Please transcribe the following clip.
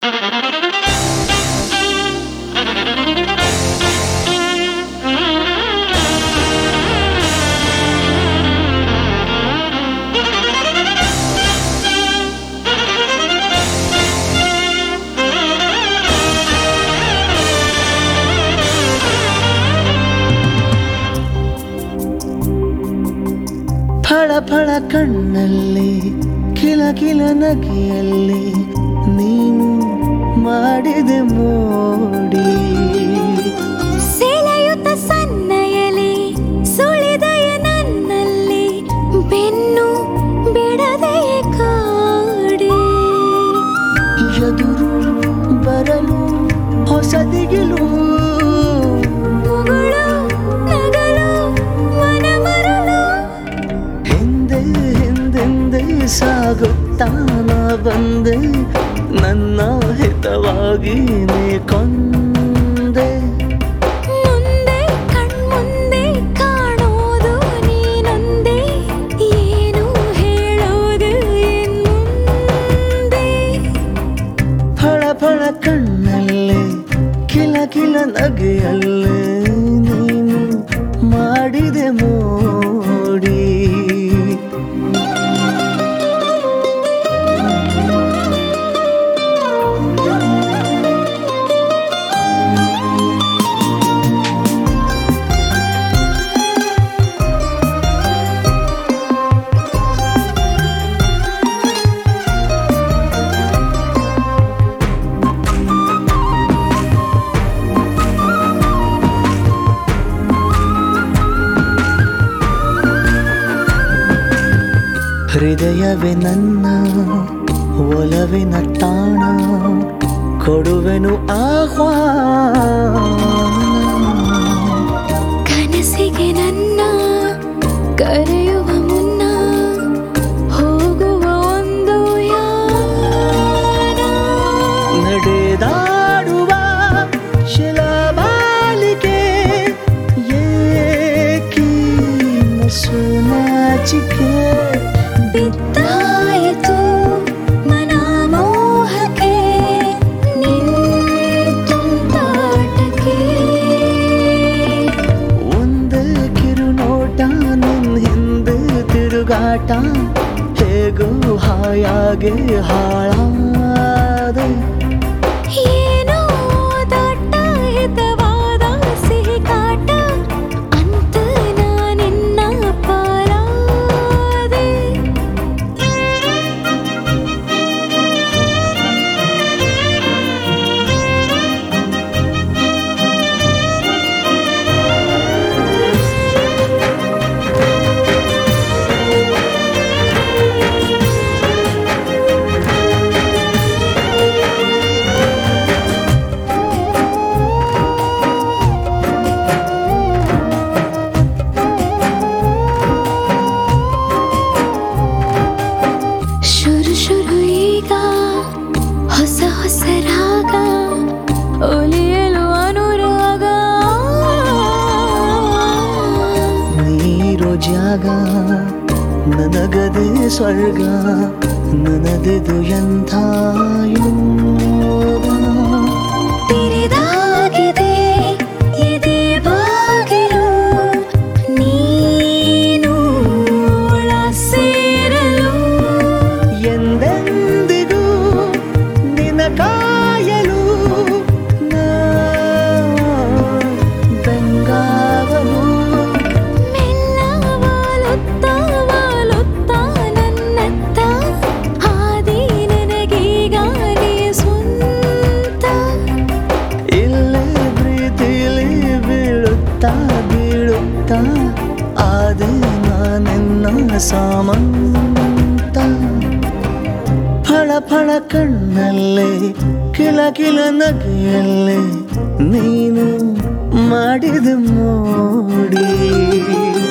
ಫಳ ಫಳ ಕಣ್ಣಲ್ಲಿ ಕಿಲ ಕಿಲ ನಗೆಯಲ್ಲಿ ನೀನು ಮಾಡಿದೆ ಮೋಡಿ ಸೆಳೆಯುತ್ತ ಸನ್ನಯಲಿ ಸುಳಿದಯ ನನ್ನಲ್ಲಿ ಬೆನ್ನು ಬಿಡದೆಯ ಕಾಡಿ ಎದುರು ಬರಲು ಹೊಸದಿಗಿಲು ಮುಗುಳು ನಗಲು ಮನ ಮರಳು ಹಿಂದೆ ಹಿಂದೆಂದೆ ಸಾಗುತ್ತಾ ನಾ ಬಂದೆ ನನ್ನ ಹಿತವಾಗಿ ನೀ ಕೊಂದೆ ಮುಂದೆ ಕಣ್ಮುಂದೆ ಕಾಣೋದು ನೀನೊಂದೇ ಏನು ಹೇಳೋದು ಎನ್ನುಂದೆ ಫಳ ಫಳ ಕಣ್ಣಲ್ಲೇ ಕಿಲ ಕಿಲ ನಗೆಯಲ್ಲೇ ನೀನು ಮಾಡಿದೆ ಮೋಡಿ ಹೃದಯವೇ ನನ್ನ ಒಲವಿನ ತಾಣ ಕೊಡುವೆನು ಆಹ್ವಾನ ಕನಸಿಗೆ ನನ್ನ ಕರೆಯುವ ಮುನ್ನ ಹೋಗುವ ಒಂದು ಯಾನ ನಡೆದಾಡುವ ಶಿಲಾಬಾಲಿಕೆ ಏಕಿ ಸುನಾಚಿಕೆ ಬಿದ್ದಾಯಿತು ಮನಮೋಹಕ್ಕೆ ನಿಂತುಂಟಾಟಕ್ಕೆ ಒಂದೇ ಕಿರುನೋಟ ನಿನ್ ಹಿಂದೆ ತಿರುಗಾಟ ಹೇಗೋ ಹಾಯಾಗೆ ಹಾಳಾದೆ ಏನೋ ದಟ್ಟ ಹಿತವಾದ ಸಿಹಿ ಕಾಟ ಅಂತ ನಾನಿನ್ನ ಪಾರಾದೆ ಶುರು ಶುರು ಈಗ ಹೊಸ ಹೊಸ ರಾಗ ಒಲಿಯಲು ಅನುರಾಗ ನೀರೋ ಜಾಗ ನನಗದೆ ಸ್ವರ್ಗ ನನದಿದು ಎಂಥ ಯೋಗ ತಿರಿದಾಗಿದೆ ಎದೆ ಬಾಗಿಲು ನೀನು ಒಳ ಸೇರಲು ಎಂದೆಂದಿಗೂ ನಿನ ಕಾಯಲು ನಾ ಬೆಂಗಾವಲು ಮೆಲ್ಲ ವಾಲುತ್ತ ವಾಲುತ್ತ ನನ್ನತ್ತ ಹಾದಿ ನನಗೀಗ ನೀ ಸ್ವಂತ ಇಲ್ಲೇ ಪ್ರೀತಿಲಿ ಬೀಳುತ್ತಾ ಬೀಳುತ್ತಾ ಆದೆ ನಾನೆನ್ನ ಸಾಮಂತ ಫಳ ಫಳ ಕಣ್ಣಲ್ಲೇ ಕಿಲ ಕಿಲ ನಗೆಯಲ್ಲೇ ನೀನು ಮಾಡಿದ ಮೋಡಿ